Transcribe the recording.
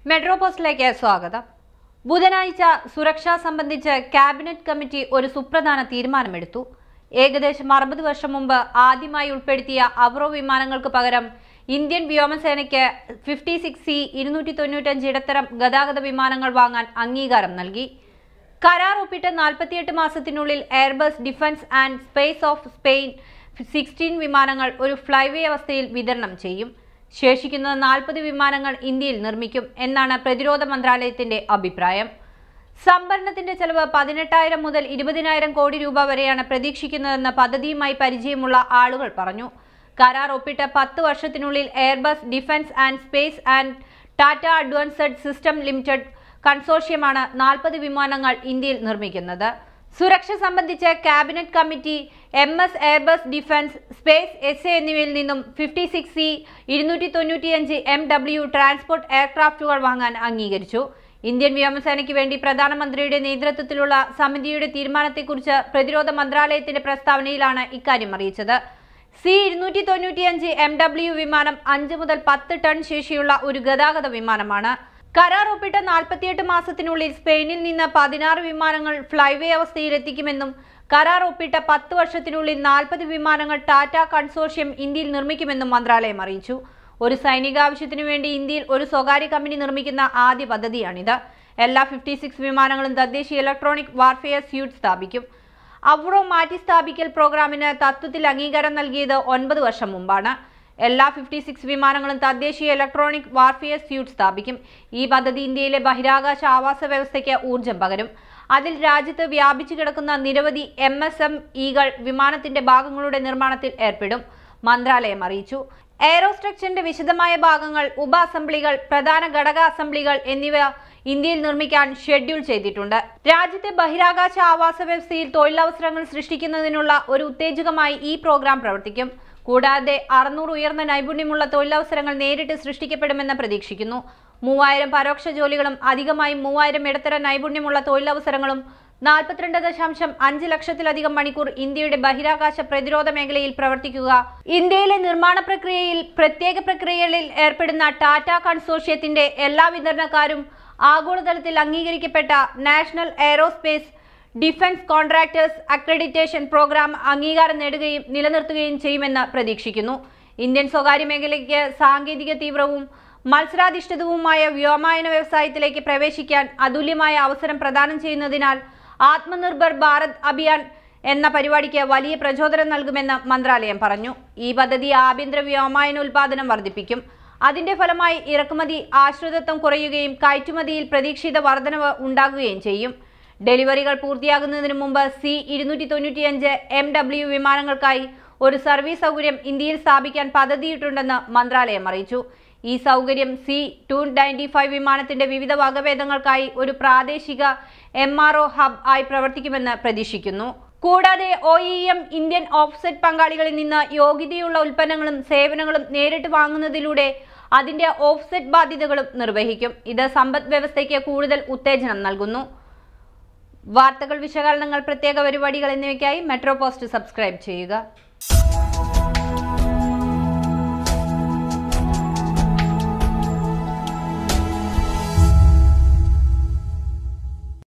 metro പോസ്റ്റിലേക്ക് സ്വാഗതം ബുധനാഴ്ച സുരക്ഷ സംബന്ധിച്ച് ക്യാബിനറ്റ് കമ്മിറ്റി ഒരു സുപ്രധാന തീരുമാനമെടുത്തു ഏകദേശം അറുപത് വർഷം മുമ്പ് ആദ്യമായി ഉൾപ്പെടുത്തിയ അവറോ വിമാനങ്ങൾക്ക് പകരം ഇന്ത്യൻ വ്യോമസേനയ്ക്ക് ഫിഫ്റ്റി സിക്സ് സി ഇരുന്നൂറ്റി തൊണ്ണൂറ്റഞ്ച് ഇടത്തരം ഗതാഗത വിമാനങ്ങൾ വാങ്ങാൻ അംഗീകാരം നൽകി കരാർ ഒപ്പിട്ട് നാൽപ്പത്തിയെട്ട് മാസത്തിനുള്ളിൽ Airbus defence and space of Spain sixteen വിമാനങ്ങൾ ഒരു ഫ്ലൈവേ അവസ്ഥയിൽ വിതരണം ചെയ്യും ശേഷിക്കുന്ന നാൽപ്പത് വിമാനങ്ങൾ ഇന്ത്യയിൽ നിർമ്മിക്കും എന്നാണ് പ്രതിരോധ മന്ത്രാലയത്തിന്റെ അഭിപ്രായം സംഭരണത്തിന്റെ ചെലവ് പതിനെട്ടായിരം മുതൽ ഇരുപതിനായിരം കോടി രൂപ വരെയാണ് പ്രതീക്ഷിക്കുന്നതെന്ന് പദ്ധതിയുമായി പരിചയമുള്ള ആളുകൾ പറഞ്ഞു കരാർ ഒപ്പിട്ട പത്ത് വർഷത്തിനുള്ളിൽ Airbus defence and space and Tata advanced system limited കൺസോർഷ്യമാണ് നാൽപ്പത് വിമാനങ്ങൾ ഇന്ത്യയിൽ നിർമ്മിക്കുന്നത് സുരക്ഷ സംബന്ധിച്ച് cabinet committee M S Airbus defence space S A എന്നിവയിൽ നിന്നും ഫിഫ്റ്റി സിക്സ് സി ഇരുന്നൂറ്റി തൊണ്ണൂറ്റിയഞ്ച് എം ഡബ്ല്യു ട്രാൻസ്പോർട്ട് എയർക്രാഫ്റ്റുകൾ വാങ്ങാൻ അംഗീകരിച്ചു ഇന്ത്യൻ വ്യോമസേനയ്ക്ക് വേണ്ടി പ്രധാനമന്ത്രിയുടെ നേതൃത്വത്തിലുള്ള സമിതിയുടെ തീരുമാനത്തെക്കുറിച്ച് പ്രതിരോധ മന്ത്രാലയത്തിന്റെ പ്രസ്താവനയിലാണ് ഇക്കാര്യം അറിയിച്ചത് സി ഇരുന്നൂറ്റി തൊണ്ണൂറ്റിയഞ്ച് എം ഡബ്ല്യു വിമാനം അഞ്ച് മുതൽ പത്ത് ടൺ ശേഷിയുള്ള ഒരു ഗതാഗത വിമാനമാണ് കരാർ ഒപ്പിട്ട നാൽപ്പത്തിയെട്ട് മാസത്തിനുള്ളിൽ സ്പെയിനിൽ നിന്ന് പതിനാറ് വിമാനങ്ങൾ ഫ്ലൈവേ അവസ്ഥയിൽ എത്തിക്കുമെന്നും കരാർ ഒപ്പിട്ട പത്ത് വർഷത്തിനുള്ളിൽ നാൽപ്പത് വിമാനങ്ങൾ ടാറ്റ കൺസോർഷ്യം ഇന്ത്യയിൽ നിർമ്മിക്കുമെന്നും മന്ത്രാലയം അറിയിച്ചു ഒരു സൈനിക ആവശ്യത്തിനു വേണ്ടി ഇന്ത്യയിൽ ഒരു സ്വകാര്യ കമ്പനി നിർമ്മിക്കുന്ന ആദ്യ പദ്ധതിയാണിത് എല്ലാ ഫിഫ്റ്റി സിക്സ് വിമാനങ്ങളും തദ്ദേശീയ ഇലക്ട്രോണിക് വാർഫെയർ സ്യൂട്ട് സ്ഥാപിക്കും അവറോ മാറ്റി സ്ഥാപിക്കൽ പ്രോഗ്രാമിന് തത്വത്തിൽ അംഗീകാരം നൽകിയത് ഒൻപത് വർഷം മുമ്പാണ് എല്ലാ ഫിഫ്റ്റി സിക്സ് വിമാനങ്ങളും തദ്ദേശീയ ഇലക്ട്രോണിക് വാർഫെയർ സ്യൂട്ട് സ്ഥാപിക്കും ഈ പദ്ധതി ഇന്ത്യയിലെ ബഹിരാകാശ ആവാസ വ്യവസ്ഥയ്ക്ക് ഊർജം പകരും അതിൽ രാജ്യത്ത് വ്യാപിച്ചു കിടക്കുന്ന നിരവധി എം എസ് എം ഇകൾ വിമാനത്തിന്റെ ഭാഗങ്ങളുടെ നിർമ്മാണത്തിൽ ഏർപ്പെടും മന്ത്രാലയം അറിയിച്ചു എയറോസ്ട്രക്ചറിന്റെ വിശദമായ ഭാഗങ്ങൾ ഉപ അസംബ്ലികൾ പ്രധാന ഘടക അസംബ്ലികൾ എന്നിവ ഇന്ത്യയിൽ നിർമ്മിക്കാൻ ഷെഡ്യൂൾ ചെയ്തിട്ടുണ്ട് രാജ്യത്തെ ബഹിരാകാശ ആവാസ വ്യവസ്ഥയിൽ തൊഴിലവസരങ്ങൾ സൃഷ്ടിക്കുന്നതിനുള്ള ഒരു ഉത്തേജകമായി ഈ പ്രോഗ്രാം പ്രവർത്തിക്കും കൂടാതെ അറുന്നൂറ് ഉയർന്ന നൈപുണ്യമുള്ള തൊഴിലവസരങ്ങൾ നേരിട്ട് സൃഷ്ടിക്കപ്പെടുമെന്ന് പ്രതീക്ഷിക്കുന്നു മൂവായിരം പരോക്ഷ ജോലികളും അധികമായി മൂവായിരം ഇടത്തര നൈപുണ്യമുള്ള തൊഴിലവസരങ്ങളും നാൽപ്പത്തിരണ്ട് ദശാംശം അഞ്ച് ലക്ഷത്തിലധികം മണിക്കൂർ ഇന്ത്യയുടെ ബഹിരാകാശ പ്രതിരോധ മേഖലയിൽ പ്രവർത്തിക്കുക ഇന്ത്യയിലെ നിർമ്മാണ പ്രക്രിയയിൽ പ്രത്യേക പ്രക്രിയകളിൽ ഏർപ്പെടുന്ന ടാറ്റ കൺസോർഷ്യത്തിന്റെ എല്ലാ വിതരണക്കാരും ആഗോളതലത്തിൽ അംഗീകരിക്കപ്പെട്ട national aerospace defence contractors accreditation program അംഗീകാരം നേടുകയും നിലനിർത്തുകയും ചെയ്യുമെന്ന് പ്രതീക്ഷിക്കുന്നു ഇന്ത്യൻ സ്വകാര്യ മേഖലയ്ക്ക് സാങ്കേതിക തീവ്രവും മത്സരാധിഷ്ഠിതവുമായ വ്യോമയാന വ്യവസായത്തിലേക്ക് പ്രവേശിക്കാൻ അതുല്യമായ അവസരം പ്രദാനം ചെയ്യുന്നതിനാൽ ആത്മനിർഭർ ഭാരത് അഭിയാൻ എന്ന പരിപാടിക്ക് വലിയ പ്രചോദനം നൽകുമെന്ന് മന്ത്രാലയം പറഞ്ഞു ഈ പദ്ധതി ആഭ്യന്തര വ്യോമയാന ഉൽപാദനം വർദ്ധിപ്പിക്കും അതിന്റെ ഫലമായി ഇറക്കുമതി ആശ്രിതത്വം കുറയുകയും കയറ്റുമതിയിൽ പ്രതീക്ഷിത വർധനവ് ഉണ്ടാകുകയും ചെയ്യും ഡെലിവറികൾ പൂർത്തിയാകുന്നതിന് മുമ്പ് സി ഇരുന്നൂറ്റി തൊണ്ണൂറ്റിയഞ്ച് എം ഡബ്ല്യു വിമാനങ്ങൾക്കായി ഒരു സർവീസ് സൗകര്യം ഇന്ത്യയിൽ സ്ഥാപിക്കാൻ പദ്ധതിയിട്ടുണ്ടെന്ന് മന്ത്രാലയം അറിയിച്ചു ഈ സൗകര്യം സി ടു നയൻറ്റി ഫൈവ് വിമാനത്തിന്റെ വിവിധ വകഭേദങ്ങൾക്കായി ഒരു പ്രാദേശിക എം ആർ ഒ ഹബ് ആയി പ്രവർത്തിക്കുമെന്ന് പ്രതീക്ഷിക്കുന്നു കൂടാതെ O E M Indian offset പങ്കാളികളിൽ നിന്ന് യോഗ്യതയുള്ള ഉൽപ്പന്നങ്ങളും സേവനങ്ങളും നേരിട്ട് വാങ്ങുന്നതിലൂടെ അതിന്റെ ഓഫ്സെറ്റ് ബാധ്യതകളും നിർവഹിക്കും ഇത് സമ്പദ് വ്യവസ്ഥയ്ക്ക് കൂടുതൽ ഉത്തേജനം നൽകുന്നു വാർത്തകൾ വിശകലനങ്ങൾ പ്രത്യേക പരിപാടികൾ എന്നിവയ്ക്കായി മെട്രോ പോസ്റ്റ് സബ്സ്ക്രൈബ് ചെയ്യുക